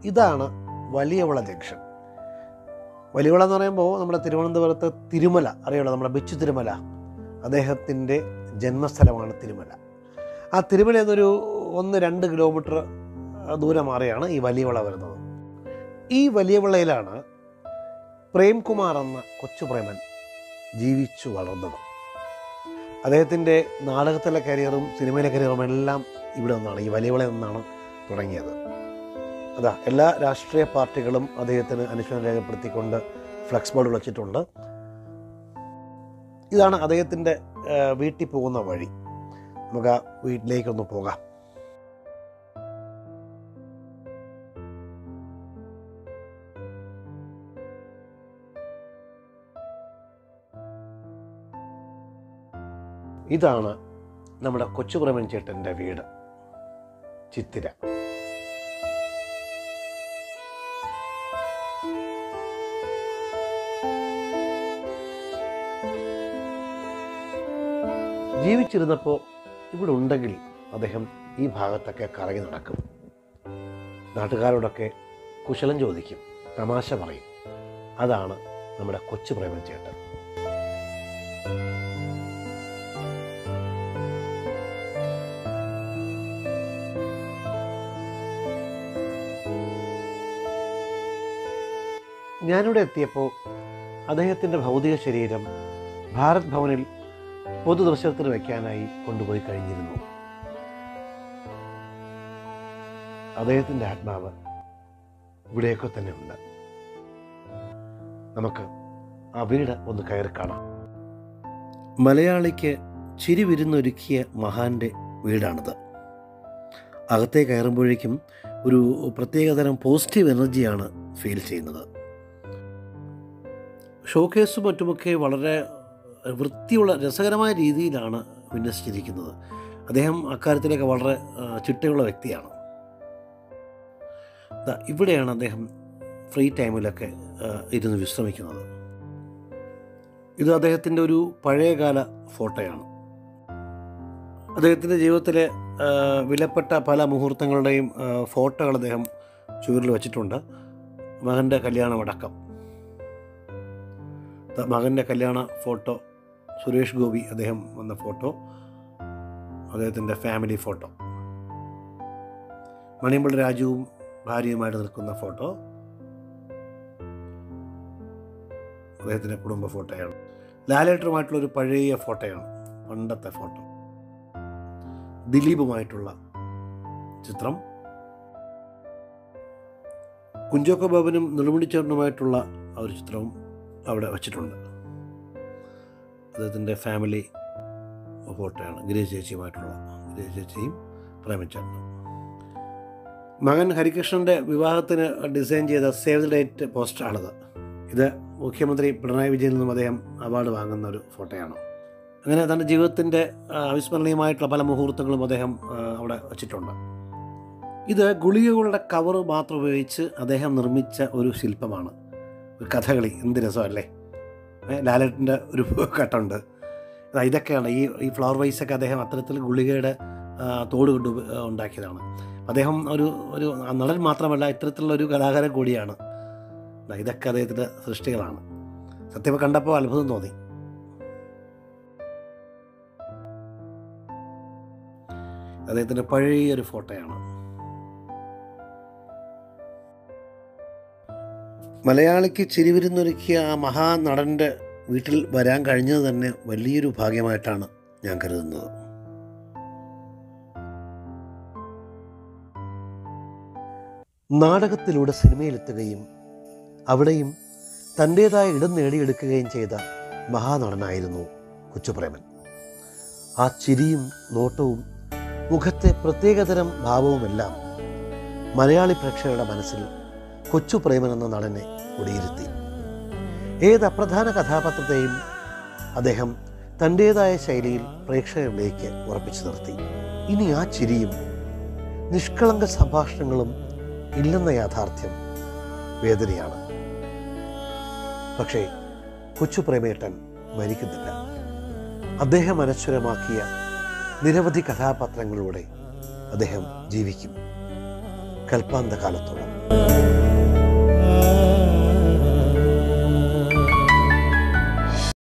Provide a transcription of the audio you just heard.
ഇതാണ് വലിയവള ജംഗ്ഷൻ വലിയവള എന്ന് പറയുമ്പോൾ നമ്മുടെ തിരുവനന്തപുരത്ത് തിരുമല അറിയാലോ നമ്മുടെ ബിച്ചു തിരുമല അദ്ദേഹത്തിൻ്റെ ജന്മസ്ഥലമാണ് തിരുമല ആ തിരുമല എന്നൊരു ഒന്ന് രണ്ട് കിലോമീറ്റർ ദൂരം മാറിയാണ് ഈ വലിയവള വരുന്നത് ഈ വലിയവളയിലാണ് പ്രേംകുമാർ എന്ന കൊച്ചു പ്രേമൻ ജീവിച്ചു വളർന്നത് അദ്ദേഹത്തിൻ്റെ നാടകത്തിലെ കരിയറും സിനിമയിലെ കരിയറും എല്ലാം ഇവിടെ നിന്നാണ് ഈ വലിയവളയിൽ നിന്നാണ് തുടങ്ങിയത് അതാ എല്ലാ രാഷ്ട്രീയ പാർട്ടികളും അദ്ദേഹത്തിന് അനുശോചനം രേഖപ്പെടുത്തിക്കൊണ്ട് ഫ്ലക്സ് ബോർഡ് വെച്ചിട്ടുണ്ട് ഇതാണ് അദ്ദേഹത്തിൻ്റെ ഏഹ്, വീട്ടിൽ പോകുന്ന വഴി നമുക്ക് ആ വീട്ടിലേക്കൊന്ന് പോകാം ഇതാണ് നമ്മുടെ കൊച്ചുപ്രമൻ ചേട്ടൻ്റെ വീട് ചിത്തിര ജീവിച്ചിരുന്നപ്പോൾ ഇവിടെ ഉണ്ടെങ്കിൽ അദ്ദേഹം ഈ ഭാഗത്തൊക്കെ കറങ്ങി നടക്കും നാട്ടുകാരോടൊക്കെ കുശലം ചോദിക്കും തമാശ പറയും അതാണ് നമ്മുടെ കൊച്ചു പ്രേമൻ ചേട്ടൻ ഞാനിവിടെ എത്തിയപ്പോൾ അദ്ദേഹത്തിൻ്റെ ഭൗതിക ശരീരം ഭാരത് ഭവനിൽ പൊതുദർശനത്തിന് വയ്ക്കാനായി കൊണ്ടുപോയി കഴിഞ്ഞിരുന്നു അദ്ദേഹത്തിൻ്റെ ആത്മാവ് ഇവിടെയൊക്കെ തന്നെ ഉണ്ട് നമുക്ക് ആ വീട് ഒന്ന് കയറി കാണാം മലയാളിക്ക് ചിരി വിരുന്നൊരുക്കിയ മഹാന്റെ വീടാണിത് അകത്തേ കയറുമ്പോഴേക്കും ഒരു പ്രത്യേകതരം പോസിറ്റീവ് എനർജിയാണ് ഫീൽ ചെയ്യുന്നത് ഷോക്കേസും മറ്റുമൊക്കെ വളരെ വൃത്തിയുള്ള രസകരമായ രീതിയിലാണ് വിന്യസിച്ചിരിക്കുന്നത് അദ്ദേഹം അക്കാര്യത്തിലേക്ക് വളരെ ആ, ചിട്ടയുള്ള വ്യക്തിയാണ് ദാ ഇവിടെയാണ് അദ്ദേഹം ഫ്രീ ടൈമിലൊക്കെ ആ, ഇരുന്ന് വിശ്രമിക്കുന്നത് ഇത് അദ്ദേഹത്തിൻ്റെ ഒരു പഴയകാല ഫോട്ടോയാണ് അദ്ദേഹത്തിൻ്റെ ജീവിതത്തിലെ ആ, വിലപ്പെട്ട പല മുഹൂർത്തങ്ങളുടെയും ആ, ഫോട്ടോകൾ അദ്ദേഹം ചുവരിൽ വെച്ചിട്ടുണ്ട് മകൻ്റെ കല്യാണമടക്കം ദാ മകൻ്റെ കല്യാണ ഫോട്ടോ സുരേഷ് ഗോപി അദ്ദേഹം വന്ന ഫോട്ടോ അദ്ദേഹത്തിൻ്റെ ഫാമിലി ഫോട്ടോ മണിയമ്പിള രാജുവും ഭാര്യയുമായിട്ട് നിൽക്കുന്ന ഫോട്ടോ അദ്ദേഹത്തിൻ്റെ കുടുംബ ഫോട്ടോയാണ് ലാലേട്ടറുമായിട്ടുള്ള ഒരു പഴയ ഫോട്ടോയാണ് പണ്ടത്തെ ഫോട്ടോ ദിലീപുമായിട്ടുള്ള ചിത്രം കുഞ്ചോക്ക ബാബനും നെടുമുടിച്ചേട്ടനുമായിട്ടുള്ള ആ ഒരു ചിത്രവും അവിടെ വച്ചിട്ടുണ്ട് അദ്ദേഹത്തിൻ്റെ ഫാമിലി ഫോട്ടോയാണ് ഗിരീഷ് ചേച്ചിയുമായിട്ടുള്ള ഗിരീഷ് ചേച്ചിയും പ്രേമചന്ദ്രനും മകൻ ഹരികൃഷ്ണൻ്റെ വിവാഹത്തിന് ഡിസൈൻ ചെയ്ത സേവ് ദ ഡേറ്റ് പോസ്റ്ററാണിത് ഇത് മുഖ്യമന്ത്രി പിണറായി വിജയനിൽ നിന്നും അദ്ദേഹം അവാർഡ് വാങ്ങുന്ന ഒരു ഫോട്ടോയാണ് അങ്ങനെ തൻ്റെ ജീവിതത്തിൻ്റെ ആ, അവിസ്മരണീയമായിട്ടുള്ള പല മുഹൂർത്തങ്ങളും അദ്ദേഹം ആ, അവിടെ വച്ചിട്ടുണ്ട് ഇത് ഗുളികകളുടെ കവർ മാത്രം ഉപയോഗിച്ച് അദ്ദേഹം നിർമ്മിച്ച ഒരു ശില്പമാണ് ഒരു കഥകളി എന്ത് രസമല്ലേ ഏ, ലാലേട്ടൻ്റെ ഒരു കട്ടുണ്ട് ദാ ഇതൊക്കെയാണ് ഈ ഈ ഫ്ലവർ വൈസൊക്കെ അദ്ദേഹം അത്തരത്തിൽ ഗുളികയുടെ ആ, തോട് കൊണ്ട് ഉപ- ആ, ഉണ്ടാക്കിയതാണ് അദ്ദേഹം ഒരു ഒരു നടൻ മാത്രമല്ല ഇത്തരത്തിലുള്ള ഒരു കലാകാരൻ കൂടിയാണ് ദാ ഇതൊക്കെ അദ്ദേഹത്തിൻ്റെ സൃഷ്ടികളാണ് സത്യം കണ്ടപ്പോൾ അത്ഭുതം തോന്നി അദ്ദേഹത്തിൻ്റെ പഴയൊരു ഫോട്ടോയാണ് മലയാളിക്ക് ചിരിവിരുന്നൊരുക്കിയ ആ മഹാനടൻ്റെ വീട്ടിൽ വരാൻ കഴിഞ്ഞത് തന്നെ വലിയൊരു ഭാഗ്യമായിട്ടാണ് ഞാൻ കരുതുന്നത് നാടകത്തിലൂടെ സിനിമയിലെത്തുകയും അവിടെയും തൻ്റേതായ ഇടം നേടിയെടുക്കുകയും ചെയ്ത മഹാനടനായിരുന്നു കൊച്ചുപ്രേമൻ ആ ചിരിയും നോട്ടവും മുഖത്തെ പ്രത്യേകതരം ഭാവവുമെല്ലാം മലയാളി പ്രേക്ഷകരുടെ മനസ്സിൽ കൊച്ചുപ്രേമൻ എന്ന നടനെ കുടിയിരുത്തി ഏത് അപ്രധാന കഥാപാത്രത്തെയും അദ്ദേഹം തൻ്റേതായ ശൈലിയിൽ പ്രേക്ഷകരിലേക്ക് ഉറപ്പിച്ചു നിർത്തി ഇനി ആ ചിരിയും നിഷ്കളങ്ക സംഭാഷണങ്ങളും ഇല്ലെന്ന യാഥാർത്ഥ്യം വേദനയാണ് പക്ഷേ കൊച്ചു പ്രേമേട്ടൻ മരിക്കുന്നില്ല അദ്ദേഹം അനശ്വരമാക്കിയ നിരവധി കഥാപാത്രങ്ങളിലൂടെ അദ്ദേഹം ജീവിക്കും കൽപ്പാന്ത കാലത്തോളം